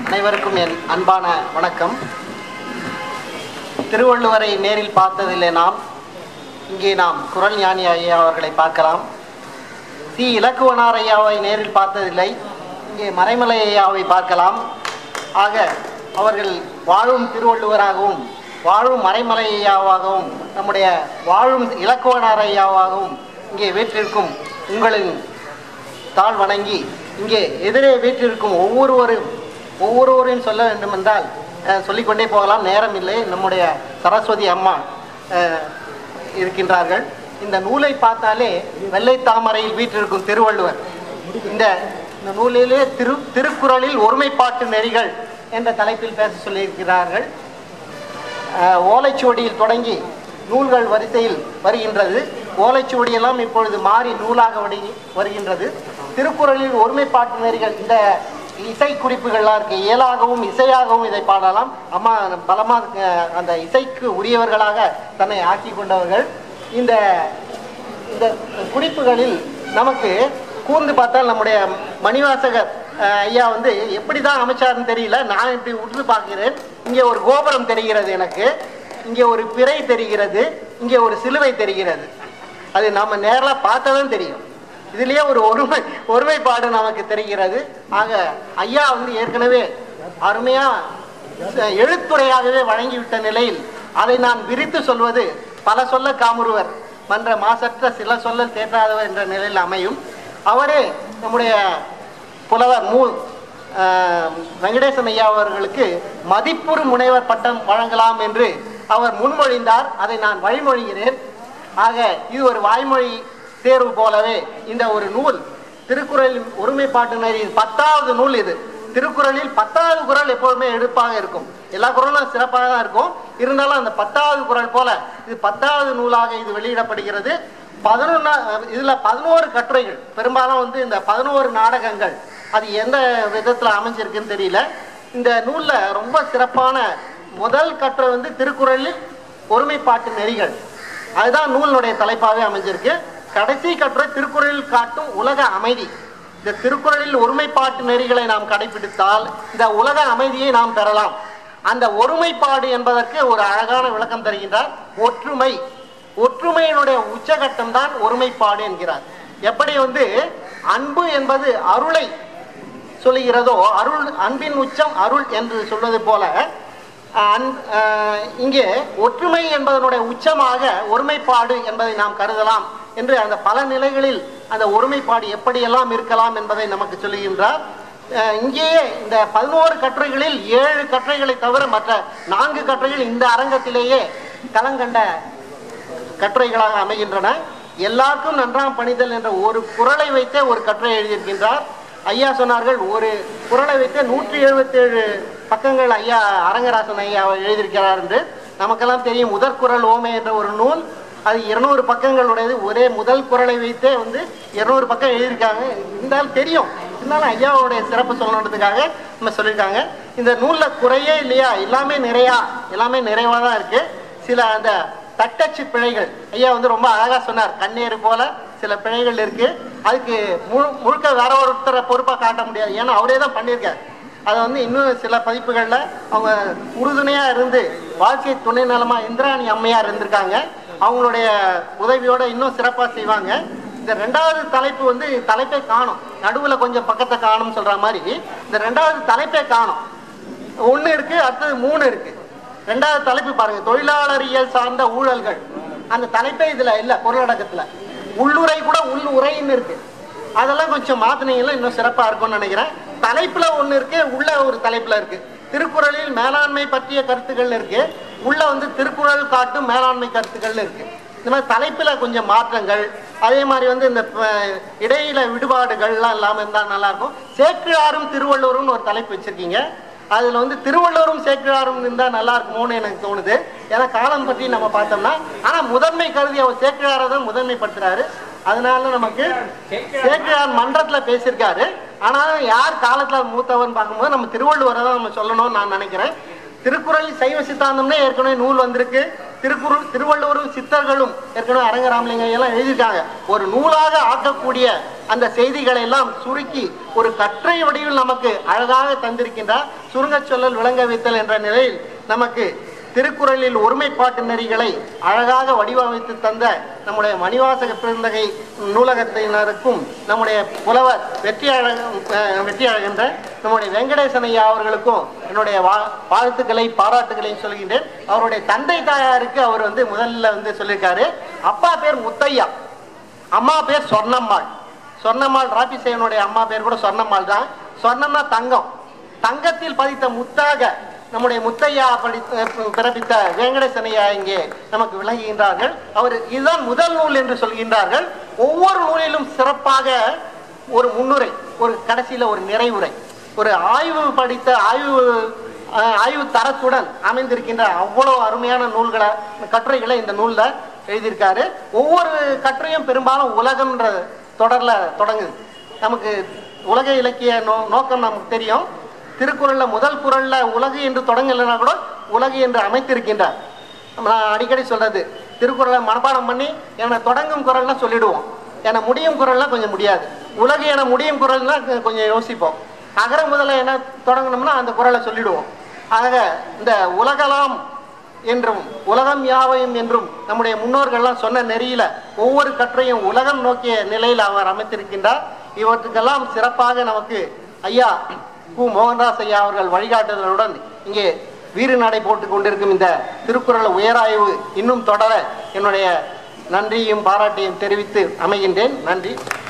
அனைவருக்கும் என் அன்பான வணக்கம் திருவள்ளுவரை நேரில் பார்த்ததில்லை நாம் இங்கே நாம் குரல் ஞானி ஐயா அவர்களை பார்க்கலாம் சி இலக்குவனார் ஐயாவை நேரில் பார்த்ததில்லை இங்கே மறைமலை ஐயாவை பார்க்கலாம் ஆக அவர்கள் வாழும் திருவள்ளுவராகவும் வாழும் மறைமலை ஐயாவாகவும் நம்முடைய வாழும் இலக்குவனார் ஐயாவாகவும் இங்கே வீற்றிருக்கும் உங்களின் தாழ் வணங்கி இங்கே எதிரே வீற்றிருக்கும் ஒவ்வொருவரும் ஒவ்வொருவரையும் சொல்ல வேண்டுமென்றால் அஹ், சொல்லிக்கொண்டே போகலாம் நேரம் இல்லை நம்முடைய சரஸ்வதி அம்மா அஹ், இருக்கின்றார்கள் இந்த நூலை பார்த்தாலே வெள்ளை தாமரையில் வீற்றிருக்கும் திருவள்ளுவர் இந்த இந்த நூலிலே திரு திருக்குறளில் ஒருமைப்பாட்டு நெறிகள் என்ற தலைப்பில் பேச சொல்லியிருக்கிறார்கள் அஹ், ஓலைச்சுவடியில் தொடங்கி நூல்கள் வரிசையில் வருகின்றது ஓலைச்சுவடியெல்லாம் இப்பொழுது மாறி நூலாக வடி வருகின்றது திருக்குறளில் ஒருமைப்பாட்டு நெறிகள் இந்த இசை குறிப்புகள்லாம் இருக்கு இயலாகவும் இசையாகவும் இதை பாடலாம் அம்மா பலமாக அஹ், அந்த இசைக்கு உரியவர்களாக தன்னை ஆக்கி கொண்டவர்கள் இந்த இந்த குறிப்புகளில் நமக்கு கூர்ந்து பார்த்தால் நம்முடைய மணிவாசகர் அஹ், ஐயா வந்து எப்படி தான் அமைச்சாருன்னு தெரியல நான் இப்படி உற்று பார்க்கிறேன் இங்கே ஒரு கோபுரம் தெரிகிறது எனக்கு இங்கே ஒரு பிறை தெரிகிறது இங்கே ஒரு சிலுவை தெரிகிறது அது நம்ம நேரில் பார்த்ததான் தெரியும் இதுலயே ஒரு ஒருமை ஒருமைப்பாடு நமக்கு தெரிகிறது ஆக ஐயா வந்து ஏற்கனவே அருமையா ச- எழுத்துரையாகவே வழங்கிவிட்ட நிலையில் அதை நான் விரித்து சொல்வது பல சொல்ல காமுறுவர் மன்ற மாசற்ற சில சொல்லல் தேற்றாதவர் என்ற நிலையில் அமையும் அவரே நம்முடைய புலவர் மூ ஆஹ், வெங்கடேசன் ஐயா அவர்களுக்கு மதிப்புறு முனைவர் பட்டம் வழங்கலாம் என்று அவர் முன்மொழிந்தார் அதை நான் வழிமொழிகிறேன் ஆக இது ஒரு வாய்மொழி தேர்வு போலவே இந்த ஒரு நூல் திருக்குறளின் ஒருமைப்பாட்டு நெறியின் பத்தாவது நூல் இது திருக்குறளில் பத்தாவது குறள் எப்போதுமே எடுப்பாக இருக்கும் எல்லா குறளும் சிறப்பாக தான் இருக்கும் இருந்தாலும் அந்த பத்தாவது குறள் போல இது பத்தாவது நூலாக இது வெளியிடப்படுகிறது பதினொன்னா இதுல பதினோரு கட்டுரைகள் பெரும்பாலும் வந்து இந்த பதினோரு நாடகங்கள் அது எந்த விதத்துல அமைஞ்சிருக்குன்னு தெரியல இந்த நூல்ல ரொம்ப சிறப்பான முதல் கட்டுரை வந்து திருக்குறளில் ஒருமைப்பாட்டு நெறிகள் அதுதான் நூலினுடைய தலைப்பாகவே அமைஞ்சிருக்கு கடைசி கட்டுரை திருக்குறளில் காட்டும் உலக அமைதி இந்த திருக்குறளில் ஒருமைப்பாட்டு நெறிகளை நாம் கடைபிடித்தால் இந்த உலக அமைதியை நாம் பெறலாம் அந்த ஒருமைப்பாடு என்பதற்கு ஒரு அழகான விளக்கம் தருகின்றார் ஒற்றுமை ஒற்றுமையினுடைய உச்சகட்டம் தான் ஒருமைப்பாடு என்கிறார் எப்படி வந்து அன்பு என்பது அருளை சொல்லுகிறதோ அருள் அன்பின் உச்சம் அருள் என்று சொல்வது போல அன்- அஹ், இங்கே ஒற்றுமை என்பதனுடைய உச்சமாக ஒருமைப்பாடு என்பதை நாம் கருதலாம் என்று அந்த பல நிலைகளில் அந்த ஒருமைப்பாடு எப்படியெல்லாம் இருக்கலாம் என்பதை நமக்கு சொல்லுகின்றார் அஹ், இங்கேயே இந்த பதினோரு கட்டுரைகளில் ஏழு கட்டுரைகளை தவிர மற்ற நான்கு கட்டுரைகள் இந்த அரங்கத்திலேயே களங்கண்ட கட்டுரைகளாக அமைகின்றன எல்லாருக்கும் நன்றாம் பணிதல் என்ற ஒரு குறளை வைத்தே ஒரு கட்டுரை எழுதியிருக்கின்றார் ஐயா சொன்னார்கள் ஒரு குறளை வைத்தே நூற்றி எழுபத்தேழு பக்கங்கள் ஐயா அரங்கராசன் ஐயா எழுதியிருக்கிறார் என்று நமக்கெல்லாம் தெரியும் முதற்குறள் ஓமை என்ற ஒரு நூல் அது இருநூறு பக்கங்களுடையது ஒரே முதல் குறளை வைத்தே வந்து இருநூறு பக்கம் எழுதியிருக்காங்க இருந்தாலும் தெரியும் இருந்தாலும் ஐயாவுடைய சிறப்பு சொல்லணுன்றதுக்காக நம்ம சொல்லியிருக்காங்க இந்த நூலில் குறையே இல்லையா எல்லாமே நிறையா எல்லாமே நிறைவாக தான் இருக்கு சில அந்த தட்டச்சு பிழைகள் ஐயா வந்து ரொம்ப அழகா சொன்னார் கண்ணீர் போல சில பிழைகள் இருக்கு அதுக்கு முழு முழுக்க வேற ஒருத்தரை பொறுப்பா காட்ட முடியாது ஏன்னா அவரே தான் பண்ணியிருக்காரு அதை வந்து இன்னும் சில பதிப்புகளில் அவங்க உறுதுணையா இருந்து வாழ்க்கை துணை நலமா இந்திராணி அம்மையார் இருந்திருக்காங்க அவங்களுடைய உதவியோட இன்னும் சிறப்பா செய்வாங்க இந்த ரெண்டாவது தலைப்பு வந்து தலைப்பே காணும் நடுவுல கொஞ்சம் பக்கத்தை காணும் சொல்ற மாதிரி இந்த ரெண்டாவது தலைப்பே காணும் ஒண்ணு இருக்கு அடுத்தது மூணு இருக்கு ரெண்டாவது தலைப்பு பாருங்க தொழிலாளரியல் சார்ந்த ஊழல்கள் அந்த தலைப்பே இதுல இல்ல பொருளடக்கத்துல உள்ளுரை கூட உள் உரைன்னு இருக்கு அதெல்லாம் கொஞ்சம் மாத்தினீங்கன்னா இன்னும் சிறப்பா இருக்கும்னு நினைக்கிறேன் தலைப்புல ஒண்ணு இருக்கு உள்ள ஒரு தலைப்புல இருக்கு திருக்குறளில் மேலாண்மை பற்றிய கருத்துக்கள் இருக்கு உள்ள வந்து திருக்குறள் காட்டும் மேலாண்மை கருத்துக்கள் இருக்கு இந்த மாதிரி தலைப்புல கொஞ்சம் மாற்றங்கள் அதே மாதிரி வந்து இந்த அஹ், இடையில விடுபாடுகள்லாம் இல்லாம இருந்தா நல்லா இருக்கும் சேக்கிழாரும் திருவள்ளுவரும் ஒரு தலைப்பு வச்சிருக்கீங்க அதுல வந்து திருவள்ளுவரும் சேக்கிழாரும் இருந்தா நல்லா இருக்குமோன்னு எனக்கு தோணுது ஏன்னா காலம் பற்றி நம்ம பார்த்தோம்னா ஆனா முதன்மை கருதி அவர் சேக்கிழாரை தான் முதன்மைப்படுத்துறாரு அதனால நமக்கு சேக்கிழார் மன்றத்துல பேசியிருக்காரு ஆனாலும் யார் காலத்துல மூத்தவன் பார்க்கும்போது நம்ம திருவள்ளுவரை தான் நம்ம சொல்லணும்னு நான் நினைக்கிறேன் திருக்குறள் சைவ சித்தாந்தம்னே ஏற்கனவே நூல் வந்திருக்கு திருக்குறள் திருவள்ளுவரும் சித்தர்களும் ஏற்கனவே அரங்கராமலிங்க எல்லாம் எழுதியிருக்காங்க ஒரு நூலாக ஆக்கக்கூடிய அந்த செய்திகளை எல்லாம் சுருக்கி ஒரு கற்றை வடிவில் நமக்கு அழகாக தந்திருக்கின்றார் சுருங்கச் சொல்லல் விளங்க வைத்தல் என்ற நிலையில் நமக்கு திருக்குறளில் ஒருமைப்பாட்டு நெறிகளை அழகாக வடிவமைத்து தந்த நம்முடைய மணிவாசக பெருந்தகை நூலகத்தினருக்கும் நம்முடைய புலவர் வெற்றி வெற்றி அழகின்ற நம்முடைய வெங்கடேசன் ஐயா அவர்களுக்கும் என்னுடைய வா வாழ்த்துக்களை பாராட்டுகளையும் சொல்கின்றேன் அவருடைய தந்தை தாயாருக்கு அவர் வந்து முதல்ல வந்து சொல்லியிருக்காரு அப்பா பேர் முத்தையா அம்மா பேர் சொர்ணம்மாள் சொர்ணம்மாள் ராபிசேயனுடைய அம்மா பேர் கூட சொர்ணம்மாள் தான் சொர்ணம்னா தங்கம் தங்கத்தில் பதித்த முத்தாக நம்முடைய முத்தையா படி பிறப்பித்த வெங்கடேசனையா இங்கே நமக்கு விளங்குகின்றார்கள் அவர் இதுதான் முதல் நூல் என்று சொல்கின்றார்கள் ஒவ்வொரு நூலிலும் சிறப்பாக ஒரு முன்னுரை ஒரு கடைசியில ஒரு நிறைவுரை ஒரு ஆய்வு படித்த ஆய்வு அஹ், ஆய்வு தரத்துடன் அமைந்திருக்கின்ற அவ்வளவு அருமையான நூல்களை கட்டுரைகளை இந்த நூல்ல எழுதியிருக்காரு ஒவ்வொரு கட்டுரையும் பெரும்பாலும் உலகம்ன்ற தொடர்ல தொடங்குது நமக்கு உலக இலக்கிய நோ நோக்கம் நமக்கு தெரியும் திருக்குறள்ல முதல் குறள்ல உலகு என்று தொடங்கலைன்னா கூட உலகு என்று அமைத்திருக்கின்றார் நான் அடிக்கடி சொல்றது திருக்குறளை மனப்பாடம் பண்ணி என்னை தொடங்கும் குரல்னா சொல்லிடுவோம் என்னை முடியும் குரல்னா கொஞ்சம் முடியாது உலகு என முடியும் குரல்னா கொ- கொஞ்சம் யோசிப்போம் அகர முதல்ல என்ன தொடங்கணும்னா அந்த குரலை சொல்லிடுவோம் ஆக இந்த உலகலாம் என்றும் உலகம் யாவையும் என்றும் நம்முடைய முன்னோர்கள்லாம் சொன்ன நெறியில ஒவ்வொரு கற்றையும் உலகம் நோக்கிய நிலையில் அவர் அமைத்திருக்கின்றார் இவற்றுக்கெல்லாம் சிறப்பாக நமக்கு ஐயா கு மோகன்தாஸ் ஐயா அவர்கள் வழிகாட்டுதலுடன் இங்கே வீறு நடை போட்டுக் கொண்டிருக்கும் இந்த திருக்குறள் உயராய்வு இன்னும் தொடர என்னுடைய நன்றியும் பாராட்டையும் தெரிவித்து அமைகின்றேன் நன்றி